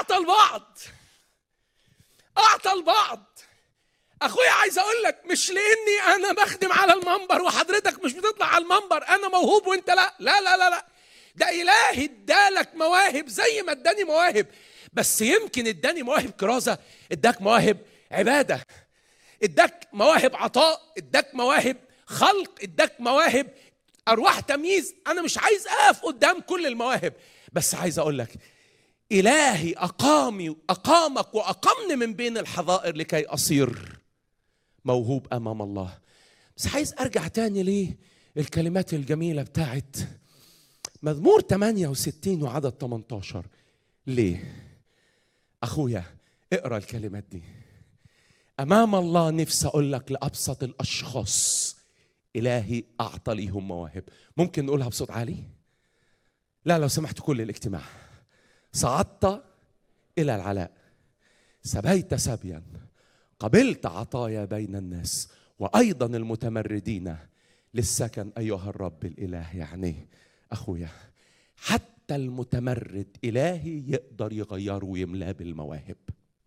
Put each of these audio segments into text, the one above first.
اعطى البعض اعطى البعض اخويا عايز اقول لك مش لاني انا بخدم على المنبر وحضرتك مش بتطلع على المنبر انا موهوب وانت لا لا لا لا, لا. ده الهي ادالك مواهب زي ما اداني مواهب بس يمكن اداني مواهب كرازه اداك مواهب عباده اداك مواهب عطاء اداك مواهب خلق اداك مواهب ارواح تمييز انا مش عايز اقف قدام كل المواهب بس عايز اقول لك الهي اقامي اقامك واقمني من بين الحظائر لكي اصير موهوب امام الله بس عايز ارجع تاني ليه الكلمات الجميله بتاعت مزمور 68 وعدد 18 ليه اخويا اقرا الكلمات دي امام الله نفسي اقول لك لابسط الاشخاص الهي اعطى ليهم مواهب ممكن نقولها بصوت عالي لا لو سمحت كل الاجتماع صعدت الى العلاء سبيت سبيا قبلت عطايا بين الناس وايضا المتمردين للسكن ايها الرب الاله يعني اخويا حتى المتمرد الهي يقدر يغيره ويملاه بالمواهب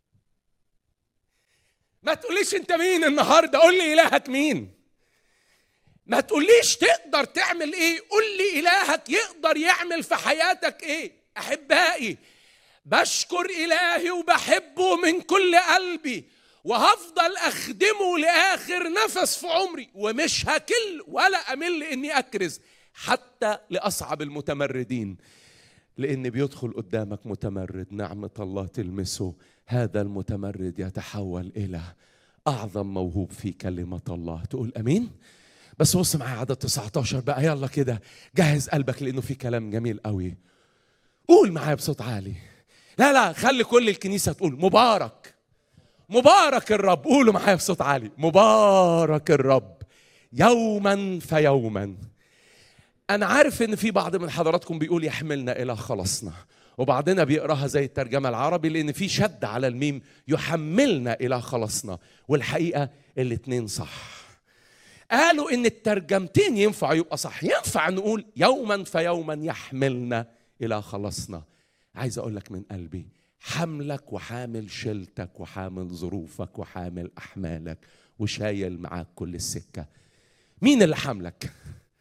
ما تقوليش انت مين النهارده قول لي الهك مين ما تقوليش تقدر تعمل ايه قول لي الهك يقدر يعمل في حياتك ايه احبائي بشكر الهي وبحبه من كل قلبي وهفضل اخدمه لاخر نفس في عمري ومش هكل ولا امل اني اكرز حتى لاصعب المتمردين لان بيدخل قدامك متمرد نعمه الله تلمسه هذا المتمرد يتحول الى اعظم موهوب في كلمه الله تقول امين بس بص معايا عدد 19 بقى يلا كده جهز قلبك لانه في كلام جميل قوي قول معايا بصوت عالي لا لا خلي كل الكنيسه تقول مبارك مبارك الرب قولوا معايا بصوت عالي مبارك الرب يوما فيوما انا عارف ان في بعض من حضراتكم بيقول يحملنا الى خلاصنا وبعضنا بيقراها زي الترجمه العربي لان في شد على الميم يحملنا الى خلاصنا والحقيقه الاثنين صح قالوا ان الترجمتين ينفع يبقى صح ينفع نقول يوما فيوما يحملنا الى خلاصنا عايز اقول لك من قلبي حملك وحامل شيلتك وحامل ظروفك وحامل احمالك وشايل معاك كل السكه مين اللي حملك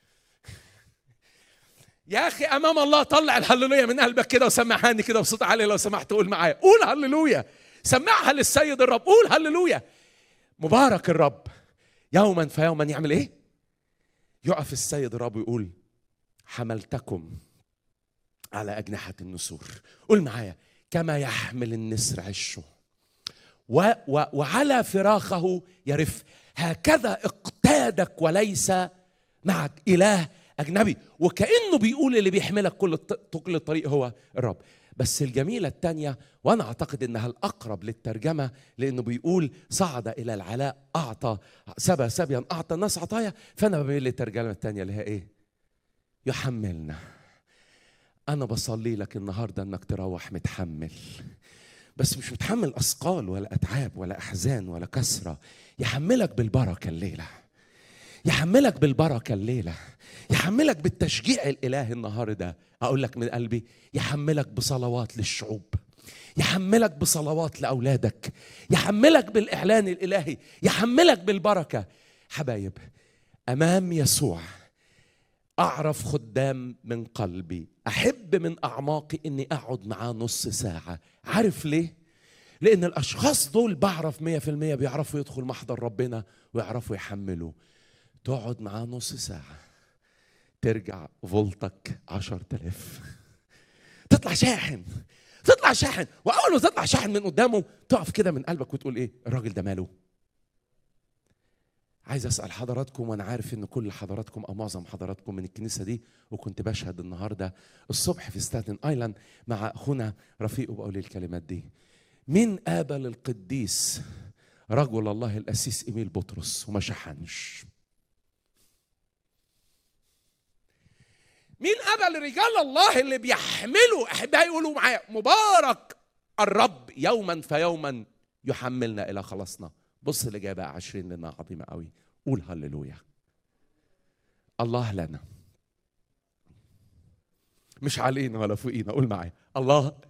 يا اخي امام الله طلع الهللويا من قلبك كده وسمعهاني كده بصوت عالي لو سمحت قول معايا قول هللويا سمعها للسيد الرب قول هللويا مبارك الرب يوما فيوما يعمل ايه يقف السيد الرب ويقول حملتكم على أجنحة النسور قول معايا كما يحمل النسر عشه و و وعلى فراخه يرف هكذا اقتادك وليس معك إله أجنبي وكأنه بيقول اللي بيحملك كل الط- كل الطريق هو الرب بس الجميلة التانية وأنا أعتقد إنها الأقرب للترجمة لأنه بيقول صعد إلى العلاء أعطى سبى سبيا أعطى الناس عطايا فأنا بميل للترجمة التانية اللي هي إيه؟ يحملنا أنا بصلي لك النهاردة إنك تروح متحمل بس مش متحمل أثقال ولا أتعاب ولا أحزان ولا كسرة يحملك بالبركة الليلة يحملك بالبركة الليلة يحملك بالتشجيع الإلهي النهاردة أقول لك من قلبي يحملك بصلوات للشعوب يحملك بصلوات لأولادك يحملك بالإعلان الإلهي يحملك بالبركة حبايب أمام يسوع أعرف خدام من قلبي أحب من أعماقي إني أقعد معاه نص ساعة عارف ليه؟ لأن الأشخاص دول بعرف مية في المية بيعرفوا يدخل محضر ربنا ويعرفوا يحملوا تقعد معاه نص ساعة ترجع فولتك عشر تلاف تطلع شاحن تطلع شاحن وأول ما تطلع شاحن من قدامه تقف كده من قلبك وتقول إيه الراجل ده ماله عايز اسال حضراتكم وانا عارف ان كل حضراتكم او معظم حضراتكم من الكنيسه دي وكنت بشهد النهارده الصبح في ستاتن ايلاند مع اخونا رفيق وبقول لي الكلمات دي مين قابل القديس رجل الله الاسيس ايميل بطرس وما شحنش مين قبل رجال الله اللي بيحملوا احبائي يقولوا معايا مبارك الرب يوما فيوما يحملنا الى خلاصنا بص اللي جاي بقى عشرين لنا عظيمه قوي قول هللويا الله لنا مش علينا ولا فوقينا قول معايا الله